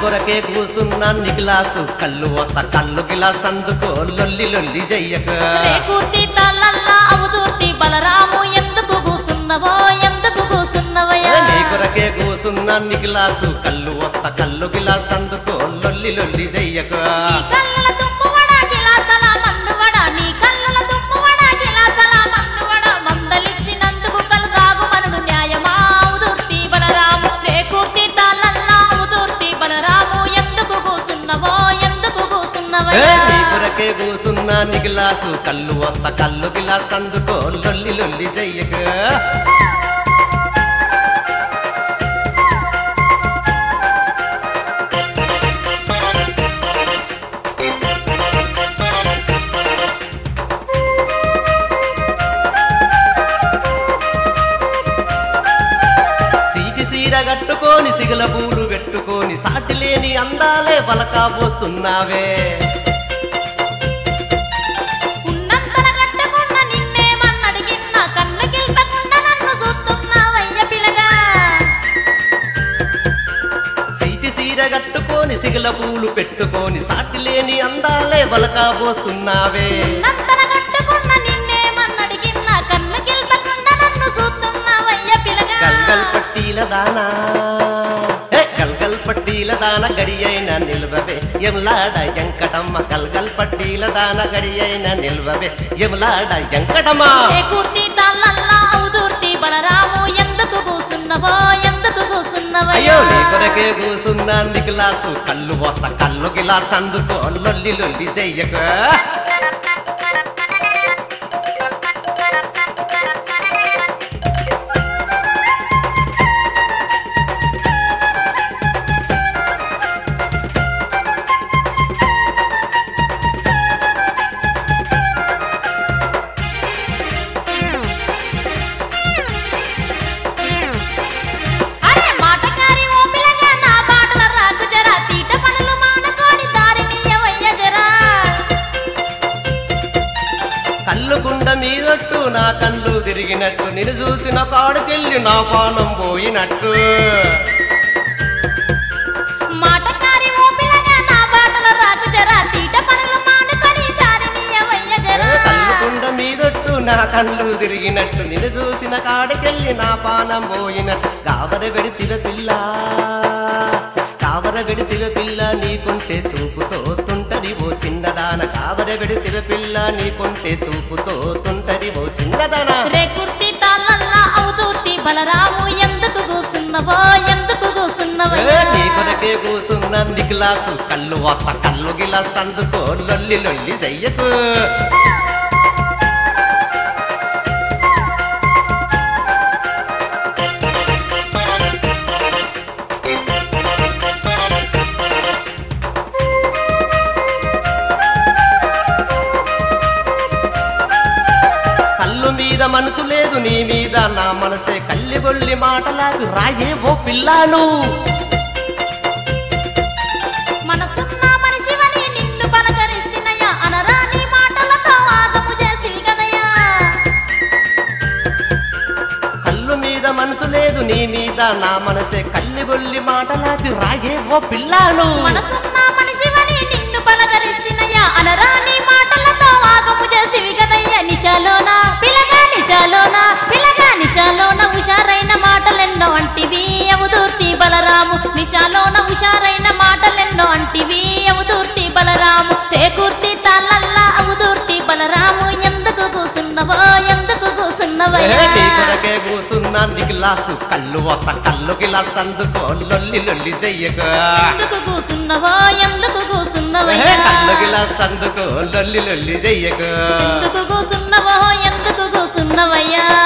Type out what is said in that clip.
కొరకే కూసున్నా నిగిలాసు కళ్ళు ఒత్త కళ్ళు గిలాస్ అందుకో లొల్లి లొల్లి జయ్యకు రేకూర్తి తాళ్ళల్లా అవుదూర్తి బలరాము ఎందుకు కూసున్నవో ఎందుకు కూసున్నవయ్యా నీ కొరకే కూసున్నా నిగిలాసు కళ్ళు ఒత్త కళ్ళు గిలాస్ అందుకో లొల్లి లొల్లి జయ్యకు నీ కళ్ళల తుమ్మువడ గిలాసల మన్నువడ నీ కళ్ళల తుమ్మువడ గిలాసల మన్నువడ మందలిచ్చినందుకు కలుగాగు మనుడు న్యాయమా అవుదూర్తి బలరాము రేకూర్తి తాళ్ళల్లా అవుదూర్తి బలరాము ఎందుకు కూసున్నవో ఎందుకు ఏ, కూసున్నవయ్యా నీ కొరకే కూసున్నా నిగిలాసు కళ్ళు ఒత్త కళ్ళు గిలాస్ అందుకో లొల్లి లొల్లి జయ్యకు సీటి సీర కట్టుకొని సిగల పూలు పెట్టుకొని సాటి లేని అందాలే బలకా పోస్తున్నావే ఉన్నంతన కట్టుకున్న నిన్నేమన్నడిగిన్న కన్ను గిల్పకుండా నన్ను చూస్తున్నావయ్య పిల్లగా సీటి సీర కట్టుకొని సిగల పూలు పెట్టుకొని సాటి లేని అందాలే బలకా పోస్తున్నావే ఉన్నంతన కట్టుకున్న నిన్నేమన్నడిగిన్న కన్ను గిల్పకుండా నన్ను చూస్తున్నావయ్య పిల్లగా గల్గల్ పట్టీల దానా ఏ, గల్గల్ పట్టీల దాన గడి అయిన నిల్వవే ఎములాడ ఎంకటమ్మ గల్గల్ పట్టీల దాన గడి అయిన నిల్వవే ఎములాడ ఎంకటమ్మ ఏ కూర్తి తాళ్ళల్లా అవుదూర్తి బలరాము ఎందుకు కూసున్నవో ఎందుకు అయ్యో నీ కూసున్నవయ్యా కొరకే కూసున్నా నిగిలాసు కళ్ళు ఒత్త కళ్ళు గిలాస్ అందుకో లొల్లి లొల్లి చెయ్యకు అరే మాటకారి ఓ పిల్లగా నా బాటల రాకు జరా తీట పనులు మానుకొని దారినీయవయ్య జరా కళ్ళు గుండ మీదట్టు నా కళ్ళు తిరిగినట్టు నిన్ను చూసిన కాడుకెళ్ళి నా పానం పోయినట్టు మాటకారి ఓ పిల్లగా నా బాటల రాకు జరా తీట పనులు మానుకొని దారినీయవయ్య జరా కళ్ళు గుండ మీదట్టు నా కళ్ళు తిరిగినట్టు నిన్ను చూసిన కాడికెళ్ళి నా పానం పోయినట్టు కావర వెడితివ పిల్ల కావర వెడితివ పిల్ల నీకుంటే చూపుతో తుంటది ఓ చిన్నదాన కావర వెడితివ పిల్ల నీకుంటే చూపుతో తుంటది ఓ చిన్నదాన రే కుర్తి తాళ్ళల్లా అవుదూర్తి బలరాము ఎందుకు కూసున్నవో ఎందుకు ఏ, కూసున్నవయ్యా నీ కొరకే కూసున్న నిగిలాసు కళ్ళు ఒత్త కళ్ళు గిలాస్ అందుకో లొల్లి లొల్లి చెయ్యకు కళ్ళు మీద మనసు లేదు నీ మీద నా మనసే కల్లి బొల్లి మాటలాగు రాయే ఓ పిల్లాను మనసున్న మనిషివని నిన్ను పలకరిస్తున్నయ్యా అనరాని మాటలతో ఆగము చేసి కదయ్యా కళ్ళు మీద మనసు లేదు నీ మీద నా మనసే కల్లి బొల్లి మాటలాగు రాయే ఓ పిల్లాను మనసున్న మనిషివని నిన్ను పలకరిస్తున్నయ్యా అనరాని మాటలతో ఆగము చేసి కదయ్యా నిశాలోన పిలగా నిశాలోన పిలగా నిశాలోన హుషారైన మాటలెన్నో అంటివి అవుదూర్తి బలరాము నిశాలోన హుషారైన మాటలెన్నో అంటివి అవుదూర్తి బలరాము రేకూర్తి తాళ్ళల్లా అవుదూర్తి బలరాము ఎందుకు కూసున్నవో ఎందుకు ఏ, కూసున్నవయ్యా నీ కొరకే కూసున్నా నిగిలాసు కళ్ళు ఒత్త కళ్ళు గిలాస్ అందుకో లొల్లి లొల్లి చెయ్యకు ఎందుకు కూసున్నవో ఎందుకు ఏ, కూసున్నవయ్యా కళ్ళు గిలాస్ అందుకో లొల్లి లొల్లి చెయ్యకు ఎందుకు కూసున్నవో ఎందుకు కూసున్నవయ్యా